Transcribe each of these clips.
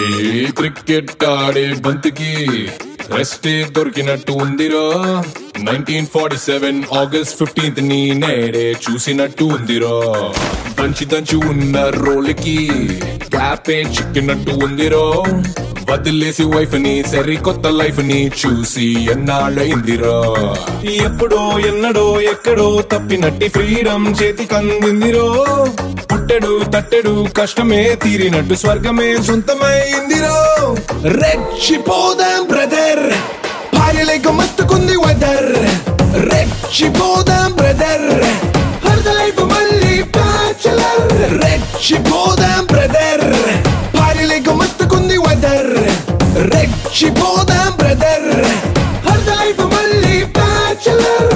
ఈ క్రికెట్ ఆడే బంతికి రెస్టే దొరికినట్టు ఉందిరా nineteen forty seven August fifteenth ని నేడే చూసినట్టు ఉందిరా దంచి దంచి ఉన్న రోల్కి క్యాపే చిక్కినట్టు ఉందిరో వదిలేసి వైఫ్ ని సరి కొత్త లైఫ్ ని చూసి ఎన్నాళ్ళైందిరా ఎప్పుడో ఎన్నడో ఎక్కడో తప్పినట్టి ఫ్రీడమ్ చేతికి అందిందిరో పుట్టెడు తట్టెడు కష్టమే తీరినట్టు స్వర్గమే సొంతమైందిరో రెచ్చిపోదాం బ్రదర్ భార్యలేక మస్తుకుంది వెదర్ రెచ్చిపోదాం బ్రదర్ హర్ లైఫ్ మళ్ళీ బ్యాచులర్ రెచ్చిపోదాం బ్రదర్ భార్యలేక మస్తుకుంది వెదర్ రెచ్చిపోదాం బ్రదర్ హర్ లైఫ్ మళ్ళీ బ్యాచులర్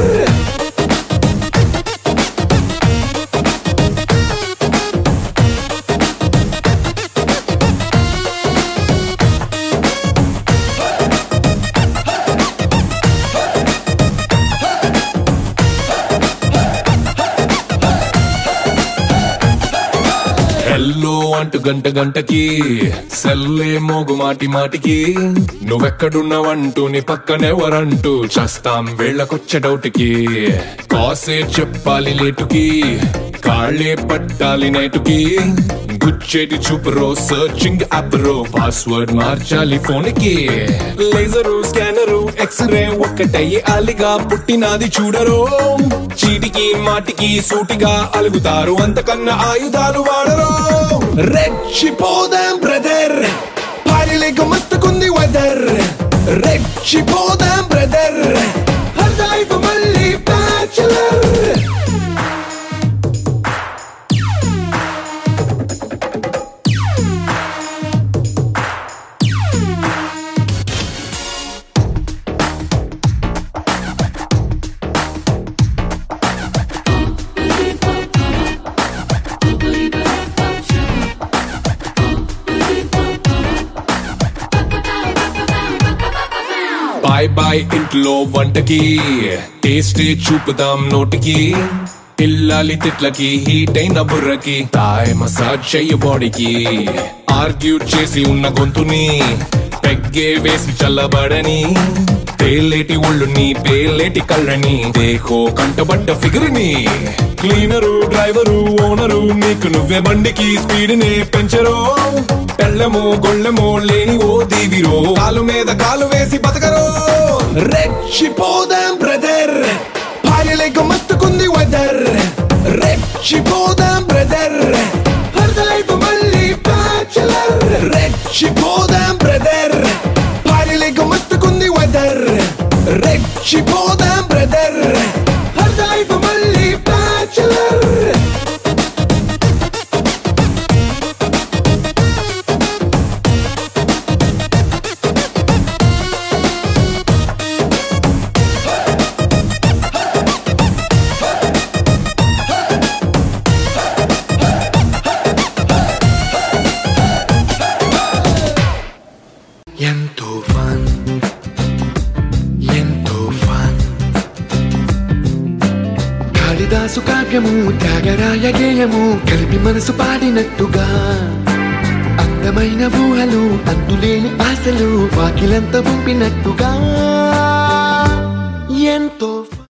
హెల్లో అంటూ గంట గంటకి సెల్లే మోగు మాటి మాటికి నువ్వెక్కడున్నావంటూ నీ పక్కనెవరంటూ చేస్తాం వేళ్ళకొచ్చే డౌట్కి కాసే చెప్పాలి లేటుకి కాళ్ళే పట్టాలి నైటుకి గుచ్చేటి చూపురో సర్చింగ్ యాప్ రో పాస్వర్డ్ మార్చాలి ఫోన్ కి లేజరు స్కానరు ఎక్స్రే ఒక్కటయ్యి అలిగా పుట్టినాది చూడరో చీటికి మాటికి సూటిగా అలుగుతారు అంతకన్నా ఆయుధాలు వాడరు రెచ్చిపోదాం బ్రదర్ భార్యలేక మస్తుకుంది వెదర్ రెచ్చిపోదాం బ్రదర్ హర్ లైఫ్ మళ్ళీ బ్యాచులర్ బాయ్ బాయ్ ఇంట్లో వంటకి టేస్టే చూపుదాం నోటికి పిల్లాలి తిట్లకి హీట్ అయిన బుర్రకి తాయ్ మసాజ్ చెయ్య బాడీకి ఆర్గ్యూ చేసి ఉన్న గొంతుని పెగ్గే వేసి చల్లబడని పేలేటి ఒళ్ళుని పేలేటి కళ్ళని దేహో కంటబడ్డ ఫిగర్ ని క్లీనరు డ్రైవరు ఓనరు నీకు నువ్వే బండికి స్పీడ్ ని పెంచరు పెళ్ళము గొళ్ళెము లేని ఓ దీవిరో కాలు మీద కాలు వేసి బతకరు రెచ్చిపోదాం బ్రదర్ భార్యలేక మస్తుకుంది వెదర్ రెచ్చిపోదాం బ్రదర్ హర్ లైఫ్ మళ్ళీ బ్యాచులర్ రెచ్చిపోదాం బ్రదర్ భార్యలేక మస్తుకుంది వెదర్ రెచ్చిపోదాం బ్రదర్ హర్ లైఫ్ మళ్ళీ బ్యాచులర్ ఎంతో ఫన్ ఎంతో ఫన్ కాళిదాసు కావ్యము త్యాగరాయ గేయము కలిపి మనసు పాడినట్టుగా అందమైన ఊహలు అంతులేని ఆశలు వాకిలంత పంపినట్టుగా